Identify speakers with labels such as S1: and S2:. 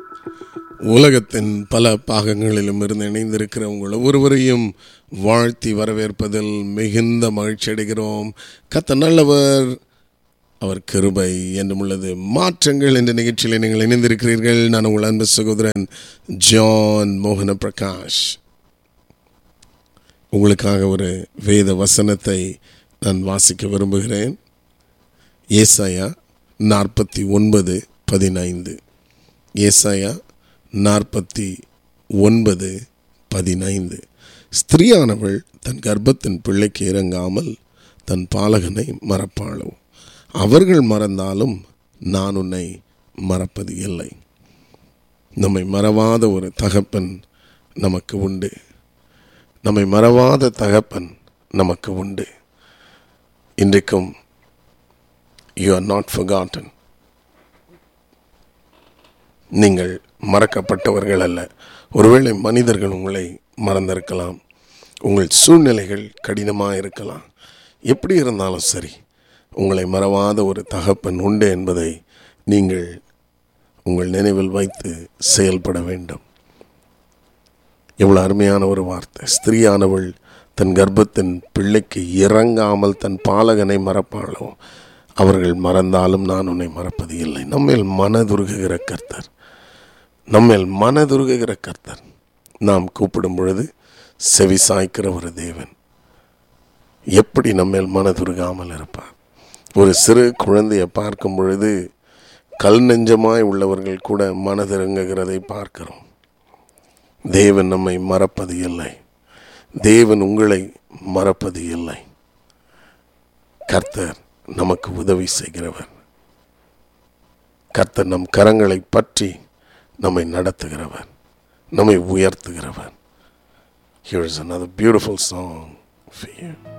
S1: உலகத்தின் பல பாகங்களிலும் இருந்து இணைந்திருக்கிற உங்கள் ஒவ்வொருவரையும் வாழ்த்தி வரவேற்பதில் மிகுந்த மகிழ்ச்சி அடைகிறோம் கத்த நல்லவர் அவர் கிருபை என்றும் உள்ளது மாற்றங்கள் என்ற நிகழ்ச்சியில் நீங்கள் இணைந்திருக்கிறீர்கள் நான் உங்கள் அன்பு சகோதரன் ஜான் மோகன பிரகாஷ் உங்களுக்காக ஒரு வேத வசனத்தை நான் வாசிக்க விரும்புகிறேன் ஏசாயா நாற்பத்தி ஒன்பது பதினைந்து ஏசாயா நாற்பத்தி ஒன்பது பதினைந்து ஸ்திரீயானவள் தன் கர்ப்பத்தின் பிள்ளைக்கு இறங்காமல் தன் பாலகனை மறப்பாளோ அவர்கள் மறந்தாலும் நான் உன்னை மறப்பது இல்லை நம்மை மறவாத ஒரு தகப்பன் நமக்கு உண்டு நம்மை மறவாத தகப்பன் நமக்கு உண்டு இன்றைக்கும் யூ ஆர் நாட் forgotten நீங்கள் மறக்கப்பட்டவர்கள் அல்ல ஒருவேளை மனிதர்கள் உங்களை மறந்திருக்கலாம் உங்கள் சூழ்நிலைகள் கடினமாக இருக்கலாம் எப்படி இருந்தாலும் சரி உங்களை மறவாத ஒரு தகப்பன் உண்டு என்பதை நீங்கள் உங்கள் நினைவில் வைத்து செயல்பட வேண்டும் எவ்வளோ அருமையான ஒரு வார்த்தை ஸ்திரீயானவள் தன் கர்ப்பத்தின் பிள்ளைக்கு இறங்காமல் தன் பாலகனை மறப்பாளோ அவர்கள் மறந்தாலும் நான் உன்னை மறப்பது இல்லை நம்மேல் மனதுருகுகிற கர்த்தர் நம்மேல் மனதுருகுகிற கர்த்தர் நாம் கூப்பிடும் பொழுது செவி சாய்க்கிற ஒரு தேவன் எப்படி நம்மேல் மனதுருகாமல் இருப்பார் ஒரு சிறு குழந்தையை பார்க்கும் பொழுது கல் நெஞ்சமாய் உள்ளவர்கள் கூட மனதிறங்குகிறதை பார்க்கிறோம் தேவன் நம்மை மறப்பது இல்லை தேவன் உங்களை மறப்பது இல்லை கர்த்தர் நமக்கு உதவி செய்கிறவர் கர்த்தர் நம் கரங்களை பற்றி நம்மை நடத்துகிறவர் நம்மை உயர்த்துகிறவர் Here is another beautiful song for you.